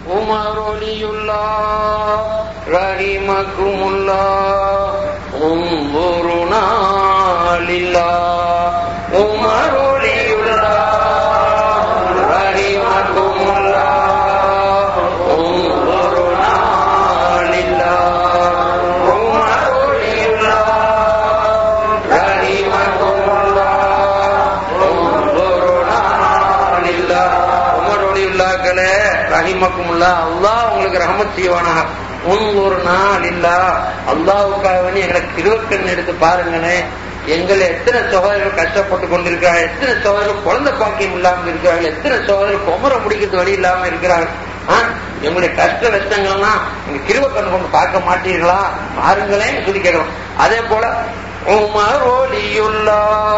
Umar ஒலியுல்லா ரஹிமக்குமுல்லா உம்புருனா லில்லா உமர் ஒலியுல்லா ரஹிமக்குமுல்லா உம்புருனா லில்லா உமர் ஒலியுல்லா ரஹிமக்குமுல்லா உம்புருனா லில்லா உமர் ஒலியுல்லாக்களே ரஹிமக்குமுல்லா அல்லாஹ் உங்களுக்கு ரஹமத் செய்வானாக உன் ஒரு நாள் இல்லா அல்லாவுக்காக வேண்டி எங்களை திருவக்கண் எடுத்து பாருங்களே எங்களை எத்தனை சகோதரர்கள் கஷ்டப்பட்டு கொண்டிருக்கிறார்கள் எத்தனை சகோதரர்கள் குழந்தை பாக்கியம் இல்லாமல் இருக்கிறார்கள் எத்தனை சகோதரர்கள் குமர முடிக்கிறது வழி இல்லாம இருக்கிறார்கள் ஆ, எங்களுடைய கஷ்ட கஷ்டங்கள்லாம் நீங்க திருவக்கண் கொண்டு பார்க்க மாட்டீர்களா பாருங்களேன்னு சொல்லி கேட்கிறோம் அதே போல உமர் ஒலியுல்லா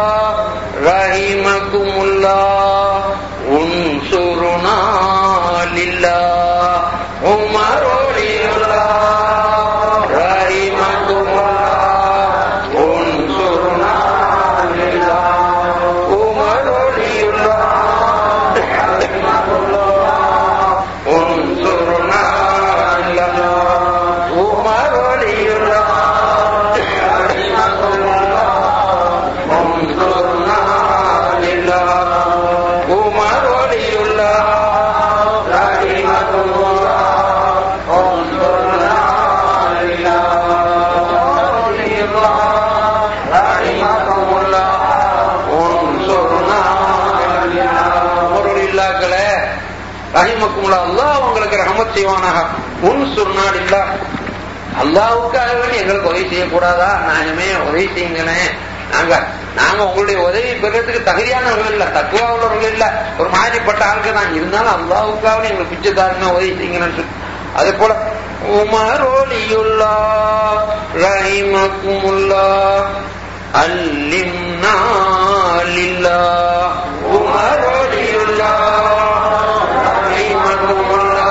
ரஹிமகுமுல்லா உன் சுருணா லில்லா உமர் ஒலியுல்லா ரஹிமகுமுல்லா உன் சுருணா லில்லா உமர் ஒலியுல்லா உன் சுருணா லில்லா உமர் ஒலியுல்லா انظرنا لله عمر ولي الله رحمه الله انظرنا لله ولي الله رحمه الله انظرنا لله عمر ولي الله களே ரஹிமக்குமுல்லா அல்லாஹ் உங்களுக்கு ரஹமத் செய்வானாக உன் சுர்நாள் இல்லா அல்லாவுக்காக வேண்டி எங்களுக்கு உதவி செய்யக்கூடாதா நானுமே உதவி செய்யுங்களேன் நாங்க நாங்க உங்களுடைய உதவி பெறதுக்கு தகுதியானவர்கள் இல்ல தக்குவா உள்ளவர்கள் இல்ல ஒரு மாதிரிப்பட்ட ஆளுக்கு தான் இருந்தாலும் அல்லாவுக்காக வேண்டி எங்களுக்கு பிச்சை தாருங்க உதவி செய்யுங்கன்னு சொல்லி அதே போல உமரோலியுல்லா ரஹிமக்குமுல்லா அல்லிம்னா லில்லா உமரோலியுல்லா ரஹிமக்குமுல்லா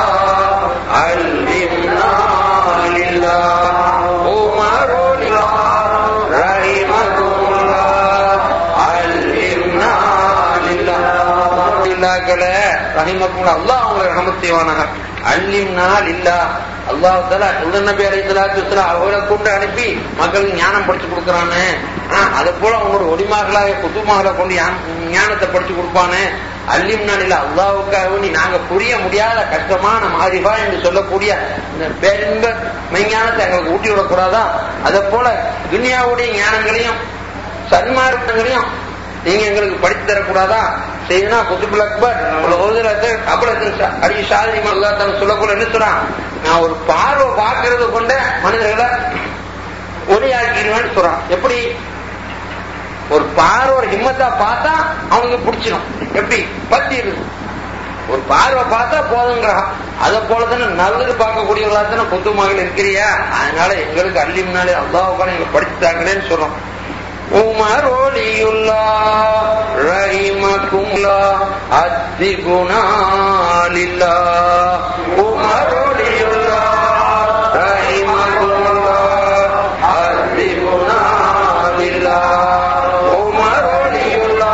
அல்லிம்னா லில்லா உமரோலியுல்லா ரஹிமக்குமுல்லா அல்லிம்னா லில்லா இல்லாக்களே ரஹிமக்குமுல்லா அல்லாஹ் அவங்களை ரஹமத் செய்வானாக அல்லிம்னா லில்லா அல்லாஹ் தலா உள்ள நபி அலைஹி ஸலாத்து வஸலாம் அவரை கொண்டு அனுப்பி மக்களுக்கு ஞானம் படிச்சு கொடுக்கறானே அது போல அவங்களோட ஒளிமார்களாக குத்துமாகளை கொண்டு ஞான- ஞானத்தை படிச்சு கொடுப்பானே அல்லிம்னா இல்ல அல்லாவுக்காக வேண்டி நாங்க புரிய முடியாத கஷ்டமான மாறிவா என்று சொல்லக்கூடிய இந்த பேரின்ப மெய்ஞானத்தை எங்களுக்கு ஊட்டி விடக்கூடாதா அதே போல துனியாவுடைய ஞானங்களையும் சன்மார்க்கங்களையும் நீங்க எங்களுக்கு படித்து தரக்கூடாதா செய்யனா குத்துபுல் அக்பர் அபலத்தின் அடி சாதி மல்லாத்தான் சொல்லக்கூட என்ன சொல்றான் நான் ஒரு பார்வை பார்க்கறது கொண்ட மனிதர்களை ஒளியாக்கிடுவேன்னு சொல்றான் எப்படி ஒரு பார்வை ஒரு ஹிம்மத்தா பார்த்தா அவனுக்கு பிடிச்சிடும் எப்படி பத்தி இருக்கு ஒரு பார்வை பார்த்தா போதுங்கிறான் அதை போலதானே நல்லது பார்க்கக்கூடியவர்களா தானே புத்து மகள் இருக்கிறியா அதனால எங்களுக்கு அள்ளிம்னாலே அல்லாவுக்கான எங்களை படிச்சு தாங்களேன்னு சொல்றோம் உமர் ஒலியுல்லா ரஹிமகுல்லா அத்தி குணாலில்லா உமர் ஒலியுல்லா ரஹிமகுல்லா அத்தி குணாலில்லா உமர் ஒலியுல்லா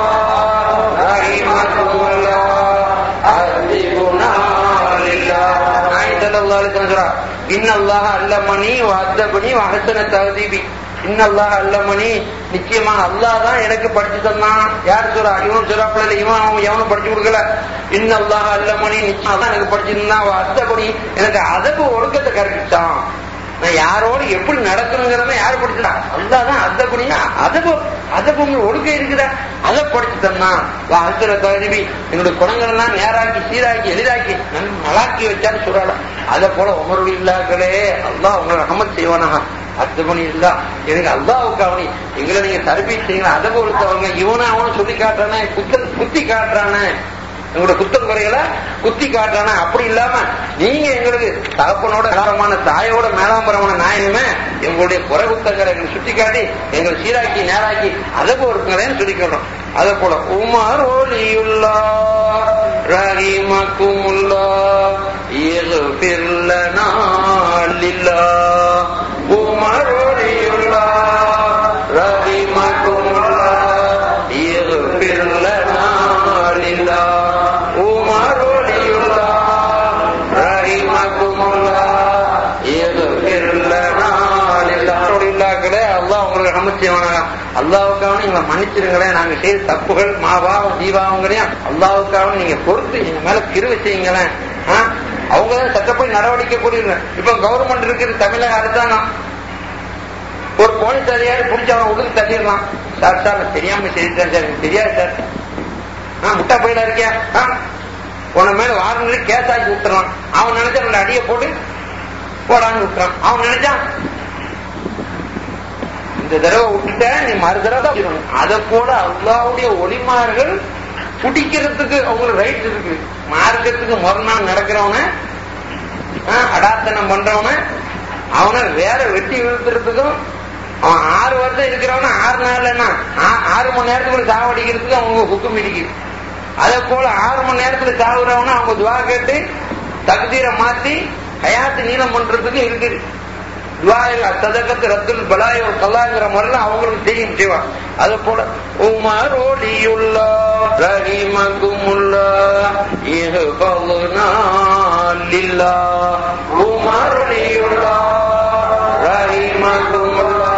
ரஹிமகுல்லா அத்தி குணாலில்லா நாய் ஸல்லல்லாஹு அலைஹி வஸல்லம் சொல்றா இன்னல்லாஹ அல்லமனி வஅத்தபனி வஹசன தஹதீபி இன்னல்லாஹ அல்லமனி நிச்சயமா அல்லாஹ் தான் எனக்கு படிச்சு தந்தான் யார் சொல்றா இவன் சொல்றாப்புல இல்ல இவன் அவன் எவனும் படிச்சு கொடுக்கல இன்னல்லாஹ அல்லமனி நிச்சயம் தான் எனக்கு படிச்சு தந்தான் வஅத்தபனி எனக்கு அதப்பு ஒழுக்கத்தை கற்பிச்சான் நான் யாரோடு எப்படி நடக்கணுங்கிறத யார் படிச்சுட்டா அல்லாஹ் தான் அத குனியா அதப்பு அதப்பு ஒழுக்கம் இருக்குதா அதை படிச்சு தந்தான் அசுர தகுதி எங்களுடைய குணங்கள் எல்லாம் நேராக்கி சீராக்கி எளிதாக்கி நன் நலாக்கி வச்சான்னு சொல்றாள் அதை போல உமருடைய இல்லாக்களே அல்லாஹ் உங்களை ரஹமத் செய்வானாக அத்து மணி இல்லா எனக்கு அல்லாவுக்கு அவனி எங்களை நீங்க தரப்பி செய்யலாம் அதை பொறுத்தவங்க இவனை அவனை சொல்லி காட்டுறானே குத்தல் குத்தி காட்டுறானே எங்களோட குத்தம் குறைகளை குத்தி காட்டுறானே அப்படி இல்லாம நீங்க எங்களுக்கு தகப்பனோட மேலாம்பரமான தாயோட மேலாம்பரமான நாயனுமே எங்களுடைய குறை குத்தங்களை எங்களுக்கு சுட்டி காட்டி எங்களை சீராக்கி நேராக்கி அதை பொறுப்புங்களேன்னு சொல்லிக்கிறோம் அதே போல உமர் ஒலியுல்லா ரஹிமக்குமுல்லா இஃபிர் லனா லில்லா உமர் ஒலியுல்லா ரஹிமக்குமுல்லா இஃபிர் லனா லில்லா உமர் ஒலியுல்லா நமச்சிவனாக அல்லாவுக்காக எங்களை மன்னிச்சிருங்களேன் நாங்க செய்த தப்புகள் மாபாவம் ஜீவாவங்களையும் அல்லாவுக்காக நீங்க பொறுத்து எங்க மேல கிருவை செய்யுங்களேன் ஆ? அவங்க தான் சட்டப்படி நடவடிக்கை கூடியிருங்க இப்ப கவர்மெண்ட் இருக்குது தமிழக அரசாங்கம் ஒரு போலீஸ் அதிகாரி பிடிச்ச அவன் உடல் தள்ளிடலாம் சார் சார் நான் தெரியாம செய்திட்டேன் சார் எனக்கு தெரியாது சார் ஆ முட்டா போயிடா இருக்கியா ஆ உன மேல வாரங்களுக்கு கேஸ் ஆக்கி விட்டுறான் அவன் நினைச்சா ரெண்டு அடியை போட்டு போடான்னு விட்டுறான் அவன் நினைச்சான் இந்த தடவை விட்டுட்ட நீ மறு தடவை தான் விடணும். அதை போல அல்லாவுடைய ஒளிமார்கள் பிடிக்கிறதுக்கு அவங்களுக்கு ரைட் இருக்கு மார்க்கத்துக்கு மறுநாள் நடக்கிறவன ஆ, அடாத்தனம் பண்றவன அவனை வேற வெட்டி வீழ்த்துறதுக்கும் அவன் ஆறு வருஷம் இருக்கிறவன ஆறு நாள்லன்னா ஆ- ஆறு மணி நேரத்துக்குள்ள சாவடிக்கிறதுக்கு அவங்க ஹுக்கும் இடிக்குது அதே போல ஆறு மணி நேரத்துல சாகுறவன அவங்க துவா கேட்டு தகுதியை மாத்தி ஹயாத்து நீளம் பண்றதுக்கு இருக்குது துவாயில் சதகத்து ரத்துல் பலாய் ஒரு கல்லாங்கிற முறையில அவங்களுக்கு தெரியும் செய்வான் அது போல உமர் ஒளியுள்ளா ரஹிமகுமுல்லா இஹ்ஃபதுனா லில்லா உமர் ஒளியுள்ளா ரஹிமகுமுல்லா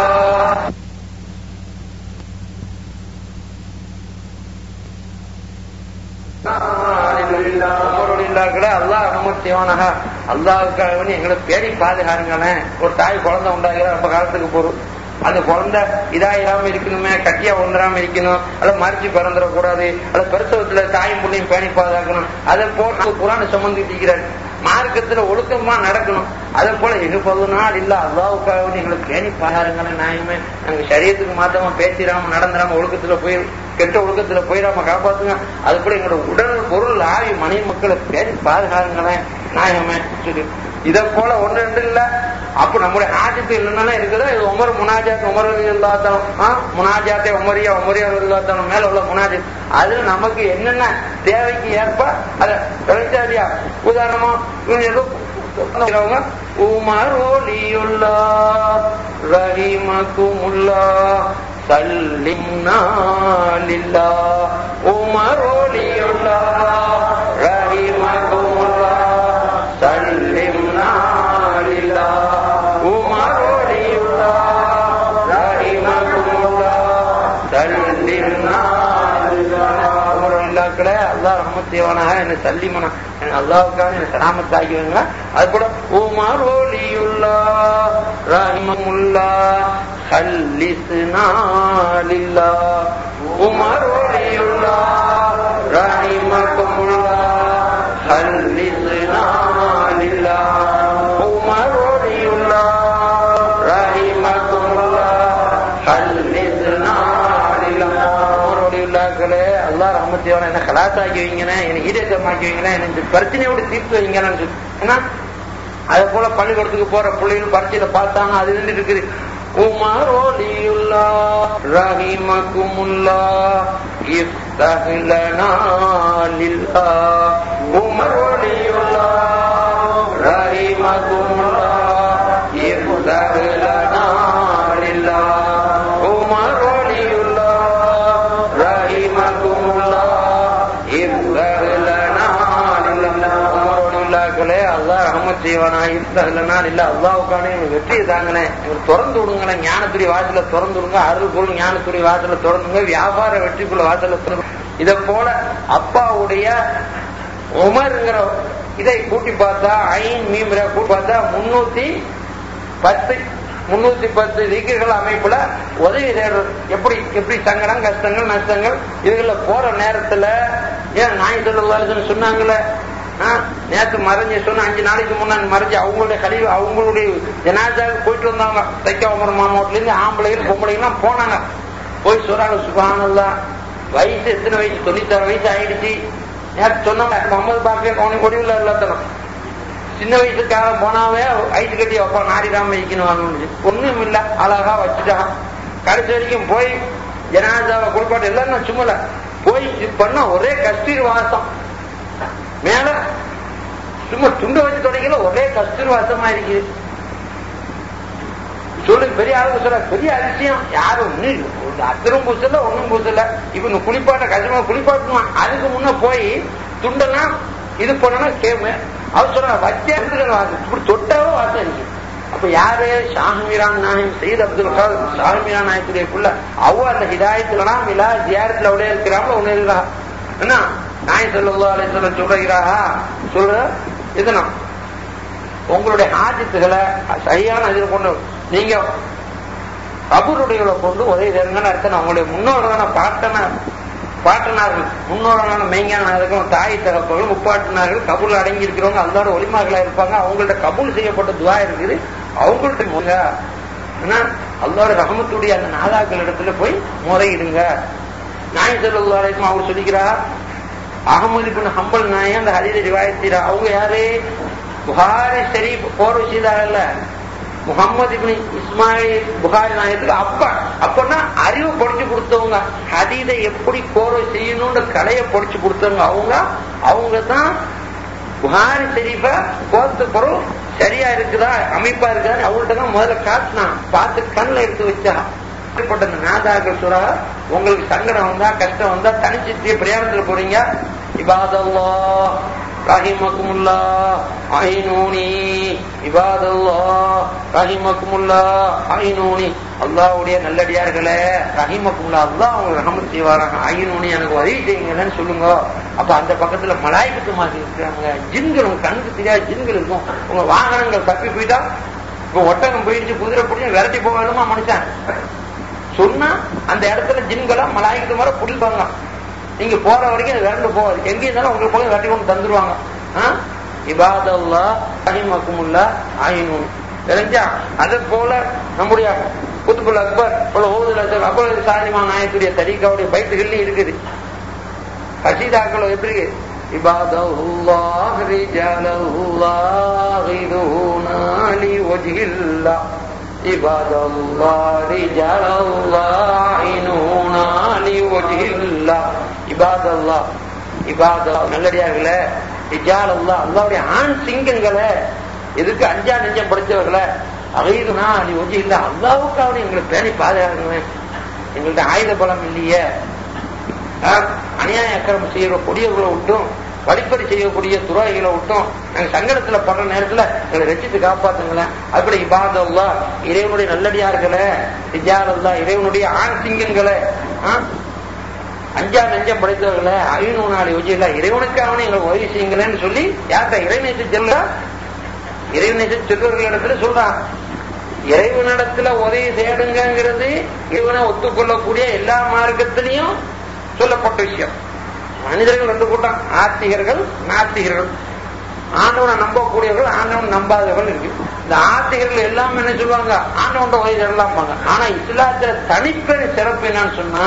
அல்லாஹ் அனுமதிவானக அல்லாவுக்காக வேண்டி எங்களை பேடி பாதுகாருங்களேன் ஒரு தாய் குழந்தை உண்டாகிற ரொம்ப காலத்துக்கு போறோம் அந்த குழந்தை இதாயிராம இருக்கணுமே கட்டியா ஒன்றாம இருக்கணும் அல்ல மறிச்சு பிறந்துடக்கூடாது அல்ல பிரசவத்துல தாயும் பிள்ளையும் பேணி பாதுகாக்கணும் அதை போட்டு புராண சுமந்துட்டு இருக்கிறார் மார்க்கத்துல ஒழுக்கமா நடக்கணும் அதே போல எங்க நாள் இல்ல அல்லாவுக்காக வேண்டி எங்களை பேணி பாருங்களேன் நியாயமே நாங்க சரியத்துக்கு மாத்தமா பேசிடாம நடந்துடாம ஒழுக்கத்துல போய் கெட்ட ஒழுக்கத்துல போயிடாம காப்பாத்துங்க அது போல எங்களோட உடல் பொருள் ஆவி மனைவி மக்களை பேணி பாதுகாருங்களேன் நியாயமே சொல்லி இதை போல ஒன்று ரெண்டு இல்ல அப்ப நம்முடைய ஆஜத்து என்னென்ன இருக்குதோ இது உமர் முனாஜாத் உமர் இல்லாத்தனம் முனாஜாத்தே உமரியா உமரியா இல்லாத்தனம் மேல உள்ள முனாஜத் அதுல நமக்கு என்னென்ன தேவைக்கு ஏற்ப அதை விளைச்சா இல்லையா உதாரணமா இவங்க ஏதோ சொல்றவங்க, உமர் ஒலியுல்லா ரஹிமகுமுல்லா சல்லிம்னா லில்லா உமர் ஒலியுல்லா ரஹிமகுமுல்லா சல்லிம்னா லில்லா உமர் ஒலியுல்லா ரஹிமகுமுல்லா சல்லிம்னா லில்லா அல்லாக்களே அல்லாஹ் ரஹமத்தேவானாக என்னை சல்லிமனா அல்லாவுக்காக என்னை சலாமத் ஆகிவங்க அது கூட உமர் ஒலியுல்லா ரஹிமமுல்லா ஹல்லிஸ்னா லில்லா உமர் ஒலியுல்லா ரஹிமகுமுல்லா ஹல்லிஸ்னா லில்லா உமர் ஒலியுல்லா ரஹிமகுமுல்லா ஹல்லிஸ்னா லில்லா உமர் ஒலியுல்லாக்களே அல்லாஹ் ரஹமத்தேவான என்ன கலாசாக்கி வைங்கண்ணே என்னை ஈரேற்றமாக்கி வைங்களேன் என்ன இந்த பிரச்சனையோட தீர்த்து வைங்கன்னு சொல்லி ஏன்னா அதே போல பள்ளிக்கூடத்துக்கு போற பிள்ளைகள் பரீட்சையில பார்த்தாங்க அது இருந்து இருக்குது உமர் ஒலியுல்லா ரஹிமகுமுல்லா இஃப்தஹ்லனா லில்லா உமர் ஒலியுல்லா ரஹிமகுமுல்லா இஃப்தஹ்லனா லில்லா உமர் ஒலியுல்லா ரஹிமகுமுல்லா இஃப்தஹ்லனா லில்லா உமர் ஒலியுல்லாக்களே அல்லாஹ் ரஹமத் செய்வானா இஃப்தஹ்லனா லில்லா அல்லாஹ்வுக்கான எங்களுக்கு வெற்றியை தாங்கனே எங்களுக்கு திறந்து விடுங்களே ஞானத்துடைய வாசல திறந்து விடுங்க அருள் பொருள் ஞானத்துடைய வாசல திறந்துங்க வியாபார வெற்றிக்குள்ள வாசல திறந்து இதை போல அப்பாவுடைய உமர்ங்கிற இதை கூட்டி பார்த்தா ஐன் மீம்ர கூட்டி பார்த்தா முன்னூத்தி பத்து முன்னூத்தி பத்து திக்குகள் அமைப்புல உதவி தேடுறது எப்படி எப்படி சங்கடம் கஷ்டங்கள் நஷ்டங்கள் இதுல போற நேரத்துல ஏன் நாய் சொல்லு சொன்னாங்கல்ல ஆ, நேத்து மறைஞ்சு சொன்ன அஞ்சு நாளைக்கு முன்னாடி மறைஞ்சு அவங்களுடைய கழிவு அவங்களுடைய ஜனாஜாவுக்கு போயிட்டு வந்தாங்க தைக்க உமர் மாமாவட்டில இருந்து ஆம்பளைகள் பொம்பளைங்கலாம் போனாங்க போய் சொல்றாங்க சுபானல்லா வயசு எத்தனை வயசு தொண்ணூத்தாறு வயசு ஆயிடுச்சு நேற்று சொன்னாங்க முகமது பாக்கிய அவனுக்கு ஒடிவில் இல்லாத்தனம் சின்ன வயசுக்காரன் போனாவே ஐஸ் கட்டி வைப்பான் நாடிடாம வைக்கணும் ஒண்ணும் இல்ல அழகா வச்சுட்டான் கடைசி வரைக்கும் போய் ஜனாதாவை குளிப்பாட்டு எல்லாம் நான் சும்மா இல்ல. போய் இது பண்ண ஒரே கஸ்தூரி வாசம் மேல சும்மா துண்டை வச்சு தொடங்கல ஒரே கஸ்தூரி வாசமா இருக்குது சொல்லு பெரிய ஆளுங்க சொல்ல பெரிய அதிசயம் யாரும் ஒன்னும் அத்தரும் பூசல ஒன்னும் பூசல இப்ப இந்த குளிப்பாட்ட கஷ்டமா குளிப்பாட்டுவான் அதுக்கு முன்ன போய் துண்டெல்லாம் இது பண்ணனா கேமு அவர் சொல்ற வச்சே வாசம் இப்படி தொட்டாவும் வாசம் இருக்கு அப்ப யாரு ஷாஹமீரான் நாயம் சயீத் அப்துல் காதர் ஷாஹமீரான் நாயத்துடைய புள்ள அவ அந்த ஹிதாயத்துலனா மிலா ஜியாரத்துல அவளே இருக்கிறாங்களோ ஒண்ணு இருக்கா என்ன நாய் சொல்லா அலை சொல்ல சொல்றீங்களா சொல்ற இதுனா உங்களுடைய ஆஜத்துகளை சரியான இதில் கொண்டு நீங்க கபூருடையவளை கொண்டு உதவி தருங்கன்னு அர்த்தம் அவங்களுடைய முன்னோர்களான பாட்டனார் பாட்டனார்கள் முன்னோர்களான மெய்ஞானர்களும் தாய் தகப்பர்கள் முப்பாட்டினார்கள் கபூல் அடங்கி இருக்கிறவங்க அல்லாட ஒளிமார்களா இருப்பாங்க அவங்கள்ட்ட கபூல் செய்யப்பட்ட துவா இருக்குது அவங்கள்ட்ட முக அல்லாட ரகமத்துடைய அந்த நாதாக்கள் இடத்துல போய் முறையிடுங்க நாய் செல்லும் அவர் சொல்லிக்கிறார் அகமது பின் ஹம்பல் நாய் அந்த ஹரித ரிவாயத்தீரா அவங்க யாரு புகாரி ஷரீப் போர் செய்தாங்கல்ல முகமது இப்னி இஸ்மாயில் புகாரி நாயத்துக்கு அப்பா அப்பன்னா அறிவு படிச்சு கொடுத்தவங்க ஹதீதை எப்படி கோர செய்யணும்னு கலையை படிச்சு கொடுத்தவங்க அவங்க அவங்க தான் புகாரி ஷெரீஃப கோர்த்து பொருள் சரியா இருக்குதா அமைப்பா இருக்குதான்னு அவங்கள்ட்ட தான் முதல்ல காட்டினான் பார்த்து கண்ணில் எடுத்து வச்சா அப்படிப்பட்ட அந்த நாதாக்கள் சுறா உங்களுக்கு சங்கடம் வந்தா கஷ்டம் வந்தா தனிச்சித்திய பிரயாணத்துல போறீங்க இபாதல்லா ரஹிமக்குமுல்லா ஐநூனி இபாதல்லா ரஹிமக்குமுல்லா ஐநூனி அல்லாவுடைய நல்லடியார்களே ரஹிமக்குமுல்லா அல்லா அவங்க ரஹமத் செய்வாராங்க ஐநூனி எனக்கு உதவி செய்யுங்கன்னு சொல்லுங்க அப்ப அந்த பக்கத்துல மலாய்க்கத்து மாதிரி இருக்கிறாங்க ஜின்கள் உங்க கண்ணுக்கு தெரியாத ஜின்கள் இருக்கும் உங்க வாகனங்கள் தப்பி போயிட்டா இப்ப ஒட்டகம் போயிடுச்சு குதிரை பிடிச்சி விரட்டி போகணுமா மனுஷன் சொன்னா அந்த இடத்துல ஜின்களா மலாய்க்கு வர பிடிப்பாங்க நீங்க போற வரைக்கும் அது விரண்டு போகாது எங்க இருந்தாலும் உங்களுக்கு போய் விரட்டி கொண்டு தந்துருவாங்க இபாதல்லா ரஹிமக்குமுல்லா ஆயினும் தெரிஞ்சா அது போல நம்முடைய குத்துபுல் அக்பர் போல ஓதுல அக்பர் சாலிமா நாயக்குடைய தரிகாவுடைய பைத்துகள்லயும் இருக்குது ஹசீதாக்கள் எப்படி இபாதல்லாஹ் ரிஜாலல்லாஹ் இதுனா லிவஜ்ஹில்லா عباد الله رجال الله عينونا لوجه الله عباد الله عباد الله நல்லடியார்களே ரிஜால் அல்லா அல்லாவுடைய ஆண் சிங்கங்களை எதுக்கு அஞ்சா நெஞ்சம் படித்தவர்களை அகைதுனா அலி ஒஜி இல்ல அல்லாவுக்காவது எங்களை பேணி பாதுகாக்கணுமே எங்கள்ட்ட ஆயுத பலம் இல்லையே அநியாய அக்கிரமம் செய்யற கொடியவர்களை விட்டும் வழிப்பறி செய்யக்கூடிய துறைகளை விட்டும் நாங்க சங்கடத்துல படுற நேரத்துல எங்களை ரசித்து காப்பாத்துங்களேன் அப்படி இபாதல்லா இறைவனுடைய நல்லடியார்களே இஜாலல்லா இறைவனுடைய ஆண் சிங்கங்களை அஞ்சா நெஞ்சம் படைத்தவர்களை ஐநூறு நாள் யோஜில இறைவனுக்காக எங்களை உதவி செய்யுங்களேன்னு சொல்லி யார்கிட்ட இறைநேச செல்ல இறைநேச செல்வர்களிடத்துல சொல்றான் இறைவனிடத்துல உதவி தேடுங்கிறது இறைவனை ஒத்துக்கொள்ளக்கூடிய எல்லா மார்க்கத்திலையும் சொல்லப்பட்ட விஷயம் மனிதர்கள் ரெண்டு கூட்டம் ஆத்திகர்கள் நாத்திகர்கள் ஆண்டவனை நம்பக்கூடியவர்கள் ஆண்டவன் நம்பாதவர்கள் இருக்கு இந்த ஆத்திகர்கள் எல்லாம் என்ன சொல்லுவாங்க ஆண்டவன் உதவி எல்லாம் ஆனா இஸ்லாத்துல தனிப்பெரும் சிறப்பு என்னன்னு சொன்னா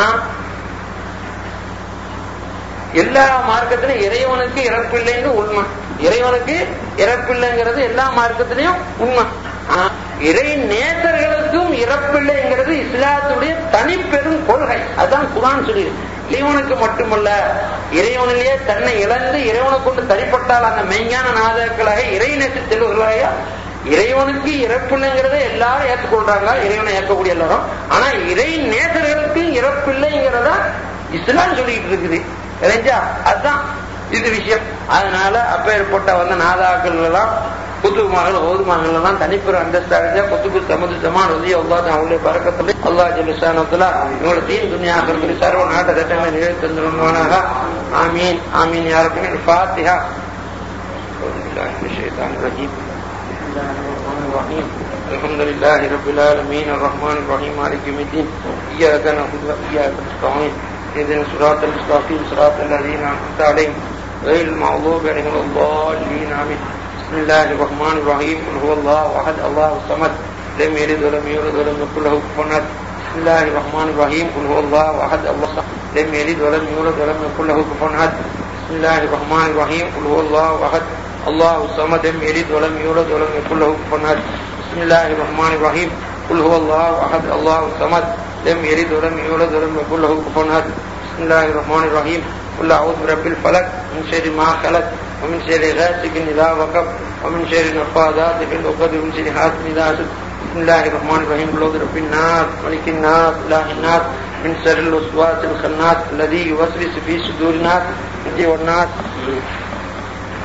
எல்லா மார்க்கத்திலும் இறைவனுக்கு இறப்பில்லைன்னு உண்மை இறைவனுக்கு இறப்பில்லைங்கிறது எல்லா மார்க்கத்திலையும் உண்மை இறை நேசர்களுக்கும் இறப்பில்லைங்கிறது இஸ்லாத்துடைய தனிப்பெரும் கொள்கை அதுதான் குரான் சொல்லி இறைவனுக்கு மட்டுமல்ல இறைவனிலேயே தன்னை இழந்து இறைவனை கொண்டு தனிப்பட்டால் அந்த மெய்ஞான நாதர்களாக இறை நேச செல்வர்களாக இறைவனுக்கு இறப்பில்லைங்கிறத எல்லாரும் ஏற்றுக்கொள்றாங்க இறைவனை ஏற்கக்கூடிய எல்லாரும் ஆனா இறை நேசர்களுக்கு இறப்பில்லைங்கிறத இஸ்லாம் சொல்லிட்டு இருக்குது தெரிஞ்சா அதுதான் இது விஷயம் அதனால அப்பேற்பட்ட வந்து நாதாக்கள் எல்லாம் குத்துமார்கள் ஓதுமார்கள் எல்லாம் தனிப்பெரும் அந்தஸ்து அடைஞ்சா குத்துபு தமது சமான் உதவி அல்லாத அவங்களுடைய பறக்கத்துல அல்லா ஜலிசானத்துல இவங்களோட தீன் துணியாக்கள் சர்வ நாட்ட திட்டங்களை நிறைவேற்றுவானாக ஆமீன் ஆமீன் யாருக்குமே ஃபாத்திஹா الشيطان الرجيم الرحمن الرحيم الحمد لله رب العالمين الرحمن الرحيم مالك يوم الدين إياك نعبد وإياك نستعين اهدنا الصراط المستقيم صراط الذين أنعمت عليهم غير المغضوب عليهم ولا الضالين آمين بسم الله الرحمن الرحيم قل هو الله أحد الله الصمد لم يلد ولم يولد ولم يكن له كفوا أحد بسم الله الرحمن الرحيم قل هو الله أحد الله الصمد لم يلد ولم يولد ولم يكن له كفوا أحد بسم الله الرحمن الرحيم قل هو الله أحد الله الصمد لم يلد ولم يولد ولم يكن له كفوا أحد بسم الله الرحمن الرحيم قل هو الله أحد الله الصمد لم يلد ولم يولد ولم يكن له كفوا أحد بسم الله الرحمن الرحيم قل أعوذ برب الفلق من شر ما خلق ومن شر غاسق إذا وقب ومن شر النفاذات في العقد ومن شر حاسد إذا حسد بسم الله الرحمن الرحيم قل أعوذ برب الناس ملك الناس إله الناس من شر الوسواس الخناس الذي يوسوس في صدور الناس والناس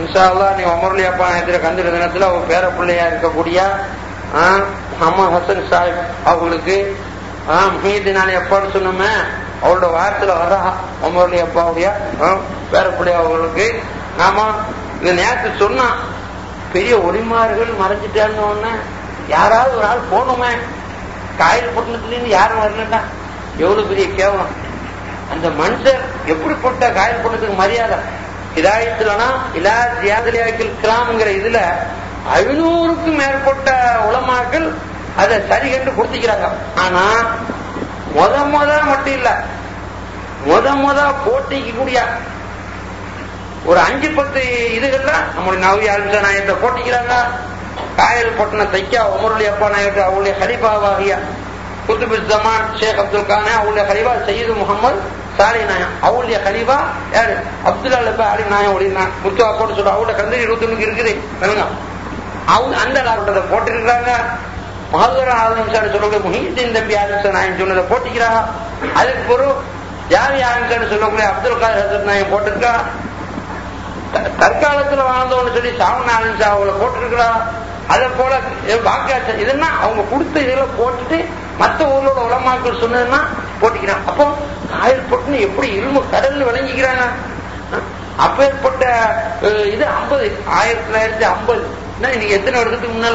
இன்ஷா அல்லாஹ் நீ உமர்லி அப்பா நேரத்துல கந்திர தினத்துல அவ பேர பிள்ளையா இருக்கக்கூடிய ஆ, முகமது ஹசன் சாஹிப் அவங்களுக்கு மீதினாலே எப்பான்னு சொன்னோமே அவளோட வாரத்துல வர்றா உமர்லி அப்பாவுடைய ஆ, பேர பிள்ளை அவங்களுக்கு நாம இது நேரத்து சொன்னா பெரிய ஒளிமார்கள் மறைஞ்சிட்டான்னு உடனே யாராவது ஒரு ஆள் போகணுமே காயல் பட்டணத்துல இருந்து யாரும் வரலடா எவ்வளவு பெரிய கேவலம் அந்த மனுஷர் எப்படிப்பட்ட காயல் பட்டணத்துக்கு மரியாதை இதாயத்துலனா இலா ஜியாதலியாக்கில் கிராம்ங்கிற இதுல ஐநூறுக்கும் மேற்பட்ட உலமாக்கள் அதை சரி கண்டு கொடுத்துக்கிறாங்க ஆனா முத முத மட்டும் இல்ல முத முத போட்டிக்கு கூடிய ஒரு அஞ்சு பத்து இதுகள்ல நம்முடைய நவி அல்சா நாயத்தை போட்டிக்கிறாங்க காயல் பட்டின தைக்கா உமருடைய அப்பா நாயத்தை அவருடைய ஹலிபாவாகிய குத்துபு ஜமான் ஷேக் அப்துல் கானே அவருடைய ஹலிபா சையது முகமது சாலி நாயம் அவருடைய ஹலிபா யாரு அப்துல்லா லப்பா அலி நாயம் ஒளினான் முத்துவா போட்டு சொல்ற அவருடைய கந்தரி இருபத்தி ஒண்ணுக்கு இருக்குது சொல்லுங்க அவங்க அந்த லாபத்தை போட்டிருக்கிறாங்க மகதூர ஆதம் சார் சொல்லக்கூடிய முஹீத்தின் தம்பி ஆதம் சார் நாயம் சொன்னதை போட்டிக்கிறாங்க அதுக்கு பிறகு ஜாவி ஆதம் சார் சொல்லக்கூடிய அப்துல் காதர் ஹசரத் நாயம் போட்டிருக்கா த- தற்காலத்துல வாழ்ந்தவன்னு சொல்லி சாமநாதன் சார் அவங்கள போட்டிருக்கிறா அதே போல வாக்காச்ச இதெல்லாம் அவங்க கொடுத்த இதெல்லாம் போட்டுட்டு மத்த ஊர்லோட உலமாக்கள் சொன்னதுன்னா போட்டிக்கிறான் அப்போ காயல் போட்டுன்னு எப்படி இரும்பு கடல்ல விளங்கிக்கிறாங்க அஹ், அப்பேற்பட்ட அஹ், இது ஐம்பது ஆயிரத்தி தொள்ளாயிரத்தி ஐம்பது இன்னைக்கு எத்தனை வருஷத்துக்கு முன்னால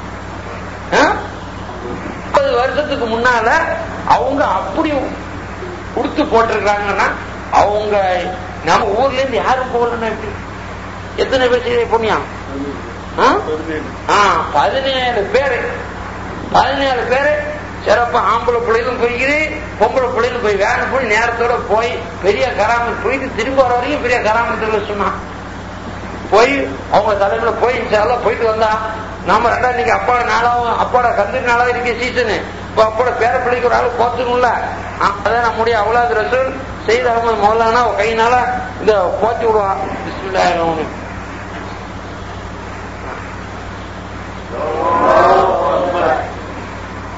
ஐம்பது வருஷத்துக்கு முன்னால அவங்க அப்படி கொடுத்து போட்டிருக்காங்கன்னா அவங்க நம்ம ஊர்ல இருந்து யாரும் போகலன்னா எப்படி எத்தனை பேர் செய்ய புண்ணியம் ஆ? ஆ, பதினேழு பேரு பதினேழு பேரு சிறப்பா ஆம்பளை பிள்ளைகளும் போய்க்குது பொம்பளை பிள்ளைகளும் போய் வேலை போய் நேரத்தோட போய் பெரிய கராமத்து போயிட்டு திரும்ப வர வரைக்கும் பெரிய கராமத்துல சொன்னான் போய் அவங்க தலைமையில போய் இன்ஷால்லாம் போயிட்டு வந்தா நாம ரெண்டா இன்னைக்கு அப்பா நாளாவும் அப்பாட கந்தரி நாளா இருக்க சீசனு இப்போ அப்பாட பேர பிள்ளைக்கு ஒரு ஆள் போத்துணும்ல அதான் நம்முடைய அவ்வளவு ரசூல் செய்த அகமது மௌலானா கையினால இந்த போத்தி விடுவான் பிஸ்மில்லாஹிர் ரஹ்மானிர் ரஹீம்.